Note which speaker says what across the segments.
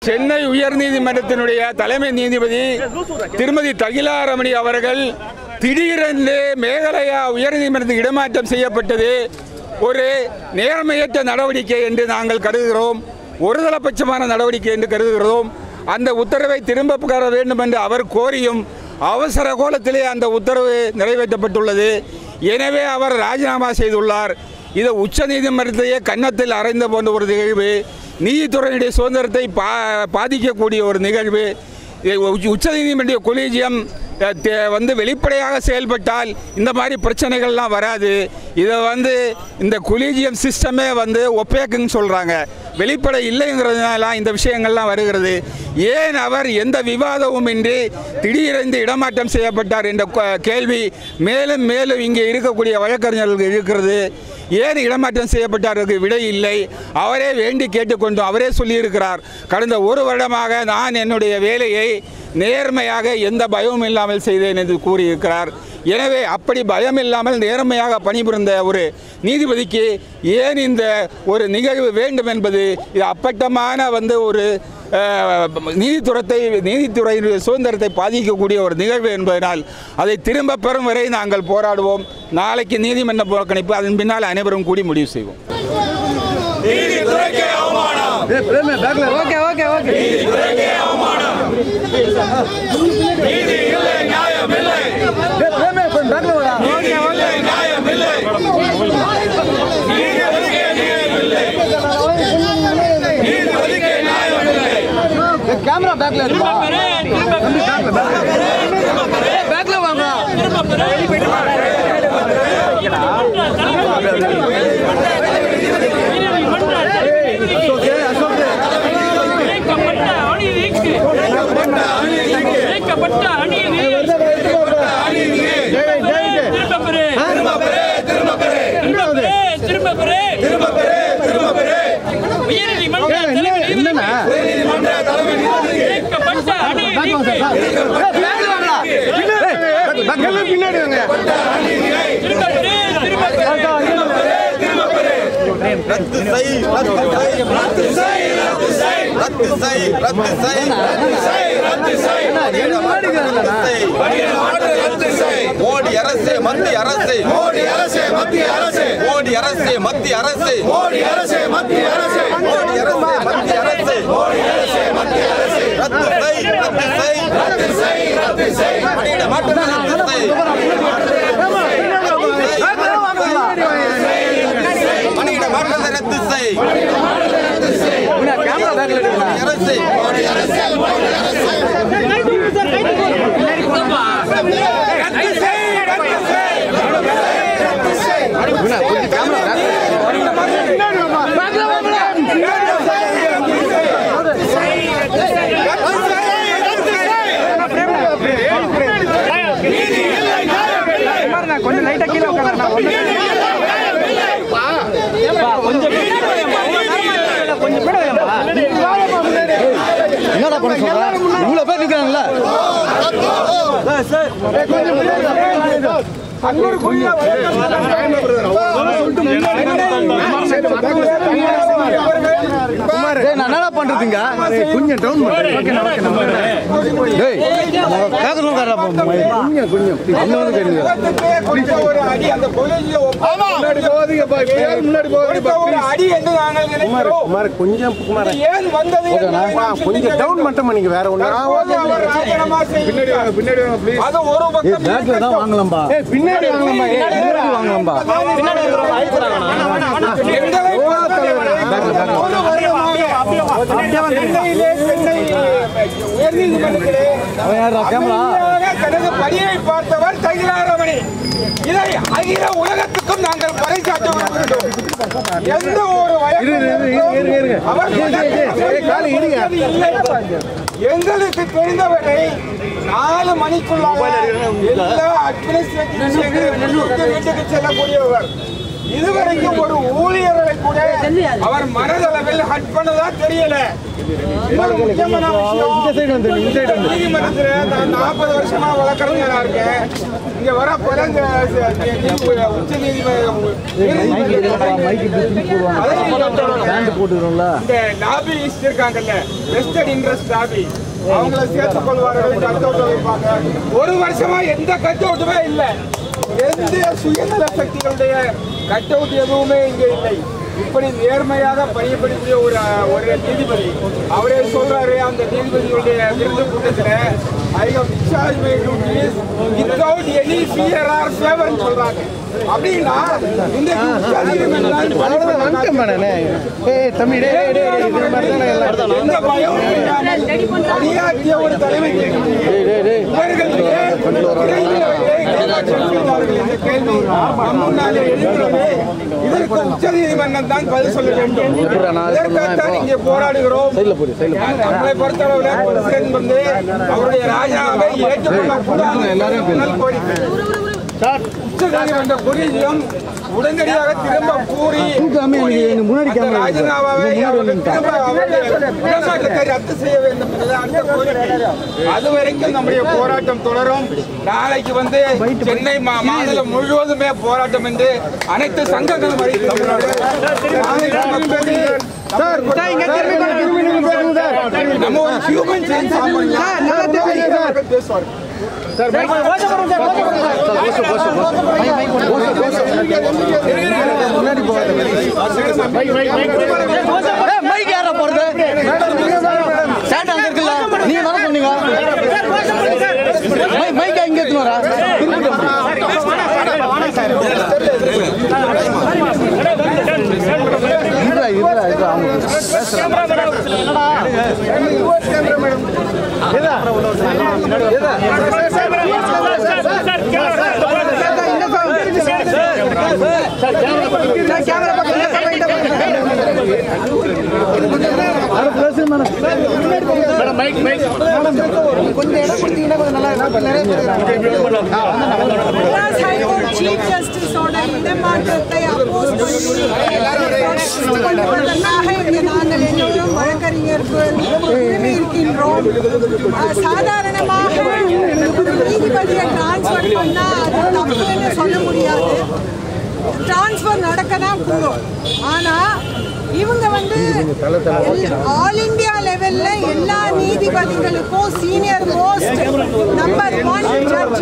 Speaker 1: சென்னை உயர்நீதிமன்றத்தினுடைய தலைமை நீதிபதி திருமதி தகிலாரமணி அவர்கள் திடீரென்று மேகாலயா உயர்நீதிமன்றத்துக்கு இடமாற்றம் செய்யப்பட்டது ஒரு நேர்மையற்ற நடவடிக்கை என்று நாங்கள் கருதுகிறோம் ஒருதலைபட்சமான நடவடிக்கை என்று கருதுகிறோம் அந்த உத்தரவை திரும்ப பெற வேண்டும் என்று அவர் கோரியும் அவசர கோலத்திலே அந்த உத்தரவு நிறைவேற்றப்பட்டுள்ளது எனவே அவர் ராஜினாமா செய்துள்ளார் இது உச்ச நீதிமன்றத்தையே கன்னத்தில் அறைந்த போன்ற ஒரு நிகழ்வு நீதித்துறையினுடைய சுதந்திரத்தை பா பாதிக்கக்கூடிய ஒரு நிகழ்வு உச்ச நீதிமன்ற கொலீஜியம் அஹ், தே- வந்து வெளிப்படையாக செயல்பட்டால் இந்த மாதிரி பிரச்சனைகள்லாம் வராது இதை வந்து இந்த கொலீஜியம் சிஸ்டமே வந்து ஒப்பேக்குன்னு சொல்கிறாங்க வெளிப்படை இல்லைங்கிறதுனால இந்த விஷயங்கள்லாம் வருகிறது ஏன் அவர் எந்த விவாதமும் இன்றி திடீரென்று இடமாற்றம் செய்யப்பட்டார் என்ற கொ- கேள்வி மேலும் மேலும் இங்கே இருக்கக்கூடிய வழக்கறிஞர்களுக்கு இருக்கிறது ஏன் இடமாற்றம் செய்யப்பட்டாருக்கு விடை இல்லை அவரே வேண்டி கேட்டுக்கொண்டு அவரே சொல்லியிருக்கிறார் கடந்த ஒரு வருடமாக நான் என்னுடைய வேலையை நேர்மையாக எந்த பயமும் இல்லாமல் செய்தேன் என்று கூறியிருக்கிறார் எனவே அப்படி பயம் இல்லாமல் நேர்மையாக பணிபுரிந்த ஒரு நீதிபதிக்கு ஏன் இந்த ஒரு நிகழ்வு வேண்டும் என்பது இது அப்பட்டமான வந்து ஒரு அஹ், நீதித்துறத்தை நீதித்துறையினுடைய சுதந்திரத்தை பாதிக்கக்கூடிய ஒரு நிகழ்வு என்பதனால் அதை திரும்ப பெறும் வரை நாங்கள் போராடுவோம் நாளைக்கு நீதிமன்ற புறக்கணிப்பு அதன் பின்னால் அனைவரும் கூடி முடிவு செய்வோம்
Speaker 2: ஓகே ஓகே ஓகே கேமரா பேக்ல இருக்குப்பா பேக்ல வாங்க
Speaker 3: இணைக்கப்பட்ட அநீதிக்கு இணைக்கப்பட்ட அநீதி திரும்ப பெறு. திரும்ப பெறு. திரும்ப பெறு. உயர்நீதிமன்ற தலைமை நீதிபதி இணைக்கப்பட்ட அநீதிக்கு
Speaker 2: பேக்ல வாங்கடா பின்னாடி வாங்க
Speaker 3: திரும்ப பெறு. திரும்ப பெறு.
Speaker 4: மோடி அரசு மத்திய அரசு மோடி அரசு மத்திய அரசு மோடி அரசு மத்திய அரசு மோடி அரசு மத்திய அரசு மோடி அரசு மத்திய அரசு மோடி அரசு மத்திய அரசு ரத்து செய் ரத்து செய் ரத்து செய் ரத்து செய் பணியிட மாற்றம் ரத்து செய் பணியிட மாற்றத்தை ரத்து செய்
Speaker 2: கேமரா பேக்ல எடுக்கணும்
Speaker 4: அரசு மோடி அரசு மோடி அரசு
Speaker 2: கொஞ்சம் லைட்டா கீழே உட்காருங்க கொஞ்சம் என்னடா பண்ண சொல்ற இவ்வளவு பேர் நிக்கிறாங்கல்ல டேய், நான் என்னடா பண்றதுங்க கொஞ்சம் டவுன் டேய் கேட்கணும் காரா கொஞ்சம் கொஞ்சம் இன்னும் வந்து கேளுங்க
Speaker 1: ஒரு அடி அந்த கொலையில
Speaker 2: முன்னாடி போகாதீங்கப்பா இப்ப யாரும் முன்னாடி
Speaker 1: கொடுத்த ஒரு அடி என்று நாங்கள் நினைக்கிறோம்
Speaker 2: குமார் கொஞ்சம் குமார்
Speaker 1: இது ஏன் வந்தது என்று நாம்
Speaker 2: கொஞ்சம்
Speaker 1: சிந்திக்க
Speaker 2: டவுன் மட்டும் பண்ணிக்க வேற ஒண்ணு
Speaker 1: தற்போது அவர் ராஜினாமா செய்கிறார்.
Speaker 2: பின்னாடி வாங்க ப்ளீஸ்
Speaker 1: அது ஒரு பக்கம்
Speaker 2: பேக்ல தான் வாங்கலாம்பா ஏய் பின்னாடி வாங்கலாம்பா ஏய் பின்னாடி வாங்கலாம்பா
Speaker 1: எங்களை ஒரு வருடமாக சென்னையிலே சென்னை உயர்நீதிமன்றத்திலே அமைதியாக தனது பணியை பார்த்தவர் தகிலாரமணி இதை அகில உலகத்துக்கும் நாங்கள் பறைசாற்ற விரும்புகிறோம் எந்த ஒரு வழக்கு அவர்
Speaker 2: காலை இடிங்க.
Speaker 1: இல்லை. எங்களுக்கு தெரிந்தவரை நாலு மணிக்குள்ளாக எல்லா அட்மினிஸ்ட்ரேட்டிவ் வீட்டுக்கு செல்லக்கூடியவர் இதுவரைக்கும் ஒரு ஊழியர்களை கூட அவர் மனதளவில் ஹட் பண்ணதா தெரியல இன்னொரு முக்கியமான விஷயம், நீதிமன்றத்துல நான் நாற்பது வருஷமா வழக்கறிஞரா இருக்கேன் இங்க வர பல இந்த உச்ச
Speaker 2: போட்டுக்கிறோம்ல
Speaker 1: இந்த லாபியிஸ்ட் இருக்காங்கல்ல வெஸ்டர்ன் இன்ட்ரெஸ்ட் லாபி அவங்கள சேர்த்துக் கொள்வார்கள் கட் வைப்பாங்க ஒரு வருஷமா எந்த கட் அவுட்டுமே இல்ல எந்த சுயநல சக்திகளுடைய கட் அவுட் எதுவுமே இங்கே இல்லை இப்படி நேர்மையாக பணியப்படக்கூடிய ஒரு ஒரு நீதிபதி அவரே சொல்றாரு அந்த நீதிபதிகளுடைய விருது கூட்டத்தில் I have discharge my duties without any fear or ஃபேவர்னு சொல்றாங்க அப்படின்னா இந்த
Speaker 2: அவ்வளோதான் வந்துட்டேன் மேடனே ஏய் தம்பி டே டே டே இது மாதிரி தானே எல்லாம்
Speaker 1: எந்த பயமும் இல்லாமல் பணியாற்றிய ஒரு தலைமைக்கு இவர்கள் ஏன் இடைநிலையிலே ஏமாற்றம் செய்தார்கள் என்ற கேள்வி நம் முன்னாலே எழுகிறது. இதற்கு உச்சநீதிமன்றம் தான் பதில் சொல்ல வேண்டும் இதற்காகத்தான் இங்கே போராடுகிறோம்
Speaker 2: சைடில் போடு சைடில்
Speaker 1: நம்மளை பொறுத்தளவுல பிரசிடென்ட் வந்து அவருடைய ராஜாவை ஏற்றுக்கொள்ளக்கூடாது எல்லாரும் கோரிக்கை உச்சநீதிமன்ற கொலிஜியம் உடனடியாக திரும்ப கூறி
Speaker 2: தூக்காம எனக்கு எனக்கு முன்னாடி
Speaker 1: அந்த
Speaker 2: கேமரா இருக்கு.
Speaker 1: ராஜினாமாவை
Speaker 2: இது முன்னாடி
Speaker 1: அவர்கள்
Speaker 2: வந்துட்டா.
Speaker 1: திரும்ப அவருடைய இடமாற்றத்தை ரத்து செய்ய வேண்டும் என்பது அந்த கோரிக்கை அது வரைக்கும் நம்முடைய போராட்டம் தொடரும் நாளைக்கு வந்து சென்னை மா- மாநிலம் முழுவதுமே போராட்டம் என்று அனைத்து சங்கங்களும் அறிவித்திருக்கிறது.
Speaker 2: சார் சார் இங்க திரும்பி பாருங்க, திரும்பி நின்னு பேசுங்க சார்
Speaker 1: நம்ம ஒரு ஹியூமன் சென்ஸ்
Speaker 2: சார், நல்லா தெரியுது சார்.
Speaker 1: பேசுவார்
Speaker 2: சார் மைக் போசு போசு போசு முன்னாடி போகாத மைக் மைக் மைக் மைக் யாரா போறது சாட் அங்க இருக்குல்ல நீங்க தானே சொன்னீங்க மைக் மைக் இங்க எடுத்து வரா இதுடா இதுடா இதுடா அவங்க
Speaker 5: மெட்ராஸ் ஹைகோர்ட் சீஃப் ஜஸ்டிஸோட இடமாற்றத்தை அப்போஸ் பண்ணி பண்ணுவதற்காக இங்கே நாங்கள் எல்லோரும் வழக்கறிஞர்கள் குழுமி இருக்கின்றோம் அஹ், சாதாரணமாக ஒரு நீதிபதியை டிரான்ஸ்ஃபர் பண்ணா அது தப்புன்னு சொல்ல முடியாது டிரான்ஸ்ஃபர் நடக்க தான் கூடும் ஆனா இவங்க வந்து ஆல் இந்தியா லெவல்ல எல்லா நீதிபதிகளுக்கும் senior most number one judge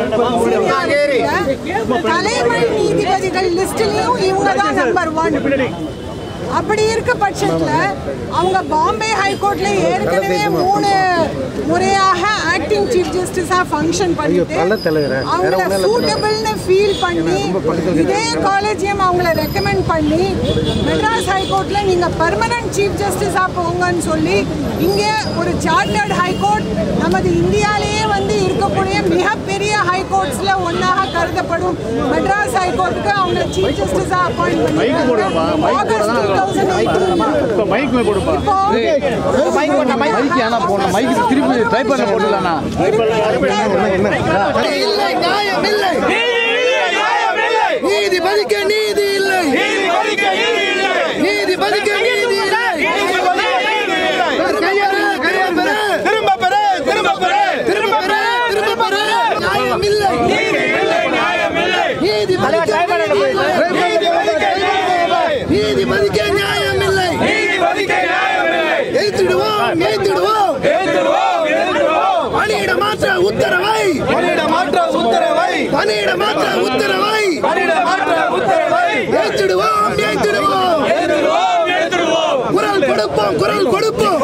Speaker 5: தலைமை நீதிபதிகள் லிஸ்ட்லயும் இவங்க தான் நம்பர் ஒன் அப்படி இருக்க பட்சத்துல அவங்க பாம்பே ஹைகோர்ட்ல ஏற்கனவே மூணு முறையாக ஆக்டிங் சீஃப் ஜஸ்டிஸா ஃபங்க்ஷன் பண்ணிட்டு
Speaker 2: தலை தலைவரே. வேற
Speaker 5: அவங்கள
Speaker 2: ஒண்ணும் இல்ல.
Speaker 5: சூட்டபிள்னு ஃபீல் பண்ணி இதே காலேஜையும் அவங்கள ரெக்கமெண்ட் பண்ணி மெட்ராஸ் ஹைகோர்ட்ல நீங்க பர்மனன்ட் சீஃப் ஜஸ்டிஸா போங்கன்னு சொல்லி இங்கே ஒரு சார்ட்டர்ட் ஹைகோர்ட் நமது இந்தியாலேயே வந்து இருக்கக்கூடிய மிகப்பெரிய ஹைகோர்ட்ஸ்ல ஒன்னாக கருதப்படும் மெட்ராஸ் ஹைகோர்ட்டுக்கு அவங்க சீஃப் ஜஸ்டிஸா அப்பாயிண்ட் பண்ணி ஆகஸ்ட் டூ தௌசண்ட்
Speaker 2: மைக் போடுப்பா
Speaker 5: இப்போ
Speaker 2: மைக் ஏன்னா போன மைக் திருப்பி ட்ரை பண்ண போடலாம்ண்ணா
Speaker 6: நீதிபதிக்கு நீதி இல்லை நீதிபதிக்கு நீதி இல்லை திரும்ப பெறு திரும்ப பெறு திரும்ப பெறு திரும்ப பெறு நியாயம் இல்லை நீதிபதிக்கு நீதிபதிக்கு நியாயம் இல்லை எய்த்திடுவோம் எய்த்திடுவோம் பணியிட மாற்ற உத்தரவை
Speaker 4: பணியிட மாற்ற உத்தரவை
Speaker 6: பணியிட மாற்ற உத்தரவை
Speaker 4: பணியிட மாற்ற உத்தரவை
Speaker 6: ஏற்றிடுவோம் ஏற்றிடுவோம் குரல் கொடுப்போம் குரல் கொடுப்போம்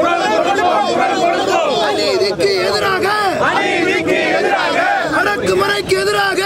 Speaker 6: அநீதிக்கு எதிராக அடக்குமுறைக்கு எதிராக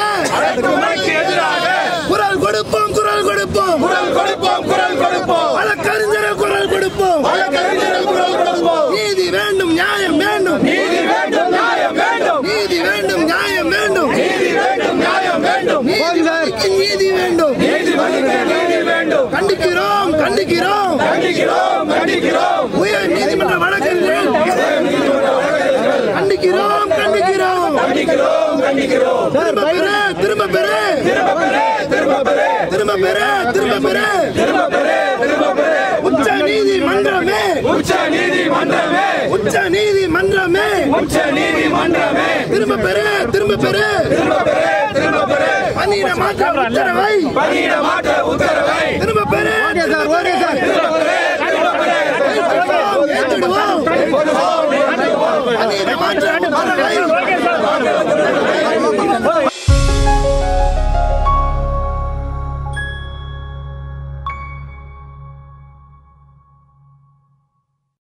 Speaker 6: குரல் கொடுப்போம் குரல் கொடுப்போம்
Speaker 4: குரல் கொடுப்போம் குரல் கொடுப்போம்
Speaker 6: வழக்கறிஞர குரல் கொடுப்போம்
Speaker 4: வழக்கறிஞர்கள் குரல் கொடுப்போம்
Speaker 6: நீதி வேண்டும் நியாயம் வேண்டும்
Speaker 4: நீதி வேண்டும் நியாயம் வேண்டும்
Speaker 6: நீதி வேண்டும் நியாயம் வேண்டும்
Speaker 4: நீதி வேண்டும் நியாயம் வேண்டும்
Speaker 6: நீதிபதிக்கு நீதி வேண்டும்
Speaker 4: நீதிபதிக்கு நீதி வேண்டும்
Speaker 6: கண்டிக்கிறோம் கண்டிக்கிறோம்
Speaker 4: கண்டிக்கிறோம் கண்டிக்கிறோம்
Speaker 6: உயர் நீதிமன்ற வழக்கறிஞர்கள் கண்டிக்கிறோம் கண்டிக்கிறோம்
Speaker 4: கண்டிக்கிறோம் கண்டிக்கிறோம்
Speaker 6: திரும்ப பெறு திரும்ப பெறு
Speaker 4: திரும்ப பெறு திரும்ப பெறு
Speaker 6: திரும்ப பெறு திரும்ப பெறு திரும்ப பெறு திரும்ப பெறு உச்ச நீதிமன்றமே உச்ச நீதிமன்றமே உச்ச நீதிமன்றமே உச்ச நீதிமன்றமே திரும்ப பெறு திரும்ப பெறு திரும்ப பெறு திரும்ப பெறு பணியிட மாற்ற உத்தரவை பணியிட மாற்ற உத்தரவை திரும்ப பெறு ஓகே சார் ஓகே சார் திரும்ப பெறு திரும்ப பெறு ஏற்றுடுவோம் ஏற்றுடுவோம்